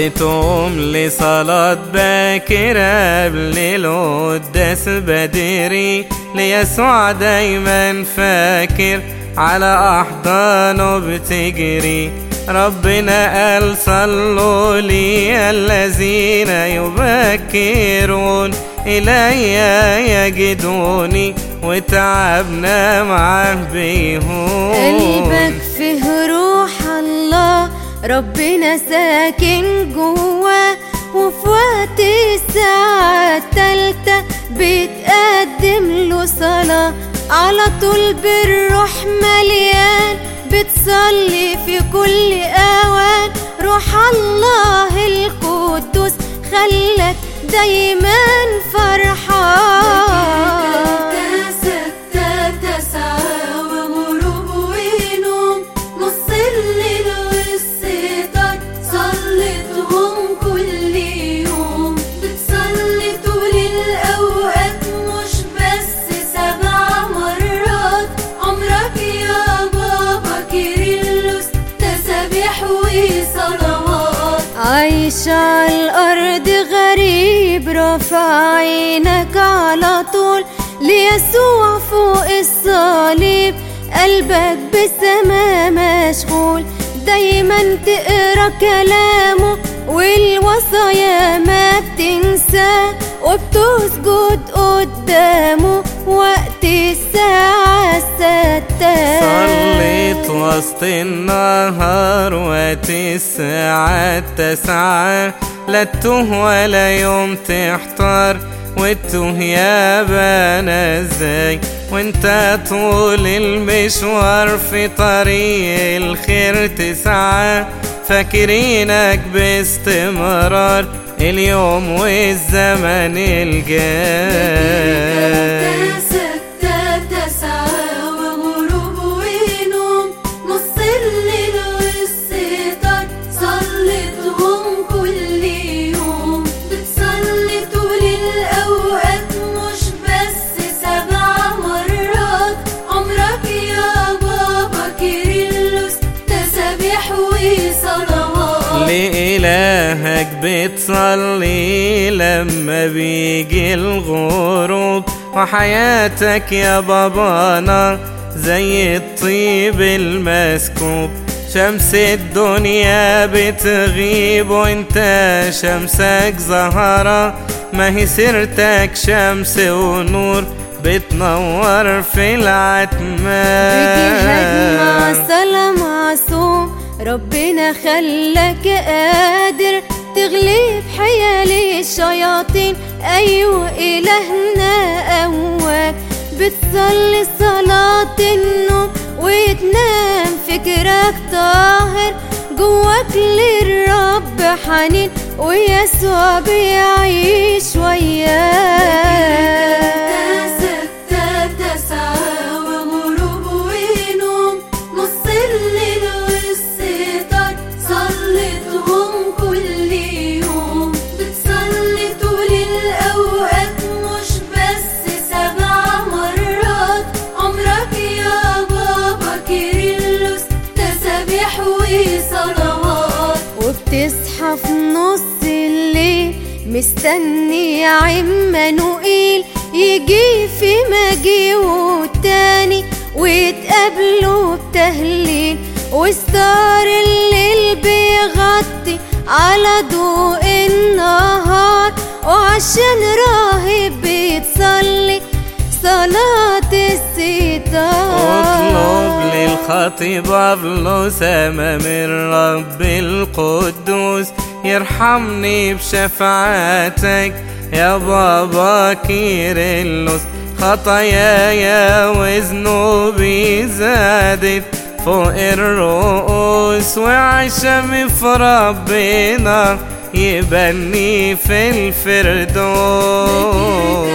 بتقوم لصلاة باكرة قبل القداس بدري ليسوع دايما فاكر على أحضانه بتجري ربنا قال صلوا لي الذين يبكرون إلي يجدوني وتعبنا معاه بيهون قلبك فيه روح الله ربنا ساكن جواه وفي وقت الساعة التالتة بتقدم له صلاة على طول بالروح مليان بتصلي في كل أوان روح الله القدوس خلك دايما فرحان ستة تسعة وغروب ونوم نص الليل والستار صليتهم كل يوم بتصلي طول الأوقات مش بس سبع مرات عمرك يا بابا كيرلس تسابيح وصلوات عايش على الأرض غريب رافع عينك على طول ليسوع فوق الصليب قلبك بالسما مشغول دايما تقرا كلامه والوصايا ما بتنساه وبتسجد قدامه وقت الساعة الستة صليت وسط النهار وقت الساعة التاسعة لا تتوه ولا يوم تحتار وتتوه يا بنا ازاي وانت طول المشوار في طريق الخير تسعى فاكرينك باستمرار اليوم والزمن الجاي ستة تسعة وغروب ونوم نص الليل والستار صليتهم كل يوم بتصلي طول الأوقات مش بس سبع مرات عمرك يا بابا كيرلس تسابيح وصلوات لإلهك بتصلي لما بيجي الغروب وحياتك يا بابانا زي الطيب المسكوب شمس الدنيا بتغيب وانت شمسك زهرة ما هي سيرتك شمس ونور بتنور في العتمة بجهاد مع صلاة معصوم ربنا خلاك قادر تغلب حيال الشياطين أيوة إلهنا قواك بتصلي صلاة النوم وتنام فكرك طاهر جواك للرب حنين ويسوع بيعيش وياك ستة تسعة وغروب ونوم نص الليل والستار صليتهم كل يوم بتصلي طول الأوقات مش بس سبع مرات عمرك يا بابا كيرلس تسابيح وصلوات وبتصحى في نص الليل مستني عمانوئيل يجي في مجيئه التاني ويتقابلوا بتهليل وستار الليل بيغطي على ضوء النهار وعشان راهب بيتصلي صلاة الستار اطلب للخطيب فلوس امام الرب القدوس يرحمني بشفاعتك يا بابا كيرلس خطاياي وذنوبي زادت فوق الرؤوس وعشمي في ربنا يبني في الفردوس